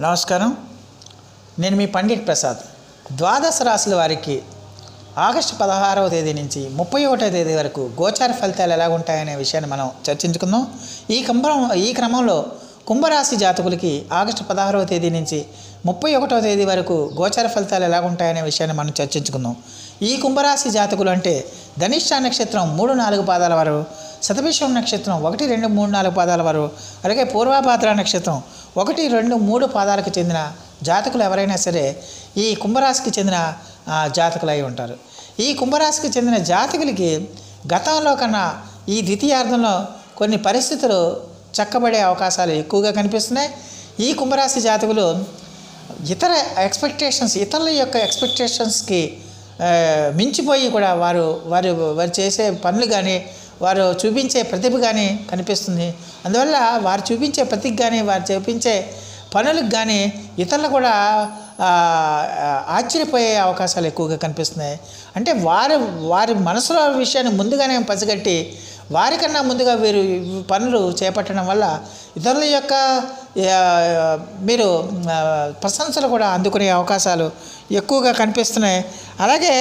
నమస్కారం నేను మీ పండిట్ ప్రసాద్ ద్వాదశ రాశుల వారికి ఆగస్టు పదహారవ తేదీ నుంచి ముప్పై ఒకటో తేదీ వరకు గోచార ఫలితాలు ఎలా ఉంటాయనే విషయాన్ని మనం చర్చించుకుందాం ఈ క్రమం ఈ క్రమంలో కుంభరాశి జాతకులకి ఆగస్టు పదహారవ తేదీ నుంచి ముప్పై ఒకటో తేదీ వరకు గోచార ఫలితాలు ఎలా ఉంటాయనే విషయాన్ని మనం చర్చించుకుందాం ఈ కుంభరాశి జాతకులు అంటే ధనిష్ట నక్షత్రం మూడు నాలుగు పాదాల వారు శతభిషం నక్షత్రం ఒకటి రెండు మూడు నాలుగు పాదాల వారు అలాగే పూర్వాభాద్ర నక్షత్రం ఒకటి రెండు మూడు పాదాలకు చెందిన జాతకులు ఎవరైనా సరే ఈ కుంభరాశికి చెందిన ఆ, జాతకులు అయి ఉంటారు ఈ కుంభరాశికి చెందిన జాతకులకి గతంలో కన్నా ఈ ద్వితీయార్థంలో కొన్ని పరిస్థితులు చక్కబడే అవకాశాలు ఎక్కువగా కనిపిస్తున్నాయి ఈ కుంభరాశి జాతకులు ఇతర ఎక్స్పెక్టేషన్స్ ఇతరుల యొక్క ఎక్స్పెక్టేషన్స్కి ఆ, మించిపోయి కూడా వారు వారు వారు చేసే పనులు కానీ వారు చూపించే ప్రతిభ కానీ కనిపిస్తుంది అందువల్ల వారు చూపించే ప్రతిభ కానీ వారు చూపించే పనులకు కానీ ఇతరులు కూడా ఆ, ఆశ్చర్యపోయే అవకాశాలు ఎక్కువగా కనిపిస్తున్నాయి అంటే వారి వారి మనసులో విషయాన్ని ముందుగానే పసిగట్టి వారికన్నా ముందుగా వీరు ఈ పనులు చేపట్టడం వల్ల ఇతరుల యొక్క ఆ, మీరు ఆ, ప్రశంసలు కూడా అందుకునే అవకాశాలు ఎక్కువగా కనిపిస్తున్నాయి అలాగే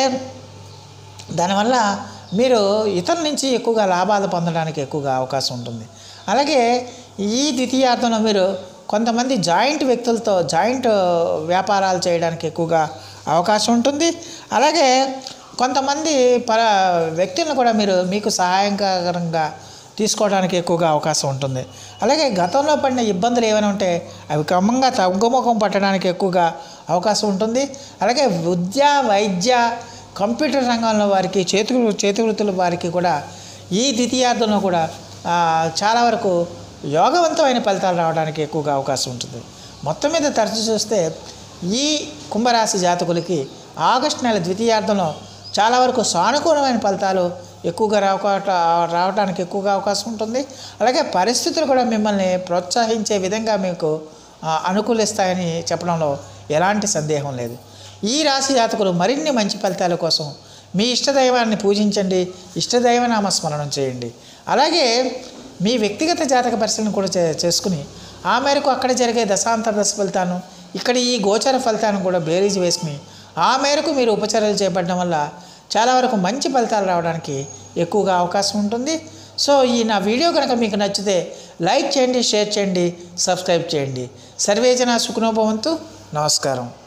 దానివల్ల మీరు ఇతరుల నుంచి ఎక్కువగా లాభాలు పొందడానికి ఎక్కువగా అవకాశం ఉంటుంది అలాగే ఈ ద్వితీయార్థంలో మీరు కొంతమంది జాయింట్ వ్యక్తులతో జాయింట్ వ్యాపారాలు చేయడానికి ఎక్కువగా అవకాశం ఉంటుంది అలాగే కొంతమంది పర వ్యక్తులను కూడా మీరు మీకు సహాయకరంగా తీసుకోవడానికి ఎక్కువగా అవకాశం ఉంటుంది అలాగే గతంలో పడిన ఇబ్బందులు ఏమైనా ఉంటే అవి క్రమంగా తగ్గుముఖం పట్టడానికి ఎక్కువగా అవకాశం ఉంటుంది అలాగే విద్య వైద్య కంప్యూటర్ రంగంలో వారికి చేతి చేతి వృత్తుల వారికి కూడా ఈ ద్వితీయార్థంలో కూడా ఆ, చాలా వరకు యోగవంతమైన ఫలితాలు రావడానికి ఎక్కువగా అవకాశం ఉంటుంది మొత్తం మీద తరచు చూస్తే ఈ కుంభరాశి జాతకులకి ఆగస్టు నెల ద్వితీయార్థంలో చాలా వరకు సానుకూలమైన ఫలితాలు ఎక్కువగా రావట రావడానికి ఎక్కువగా అవకాశం ఉంటుంది అలాగే పరిస్థితులు కూడా మిమ్మల్ని ప్రోత్సహించే విధంగా మీకు ఆ, అనుకూలిస్తాయని చెప్పడంలో ఎలాంటి సందేహం లేదు ఈ రాశి జాతకులు మరిన్ని మంచి ఫలితాల కోసం మీ ఇష్టదైవాన్ని పూజించండి ఇష్టదైవ నామస్మరణం చేయండి అలాగే మీ వ్యక్తిగత జాతక పరిశీలన కూడా చే చేసుకుని ఆ మేరకు అక్కడ జరిగే దశాంతర దశ ఫలితాలను ఇక్కడ ఈ గోచర ఫలితాలను కూడా బేరీజ్ వేసుకుని ఆ మేరకు మీరు ఉపచర్యలు చేపట్టడం వల్ల చాలా వరకు మంచి ఫలితాలు రావడానికి ఎక్కువగా అవకాశం ఉంటుంది సో ఈ నా వీడియో కనుక మీకు నచ్చితే లైక్ చేయండి షేర్ చేయండి సబ్స్క్రైబ్ చేయండి సర్వేజన సుఖనోభవంతు నమస్కారం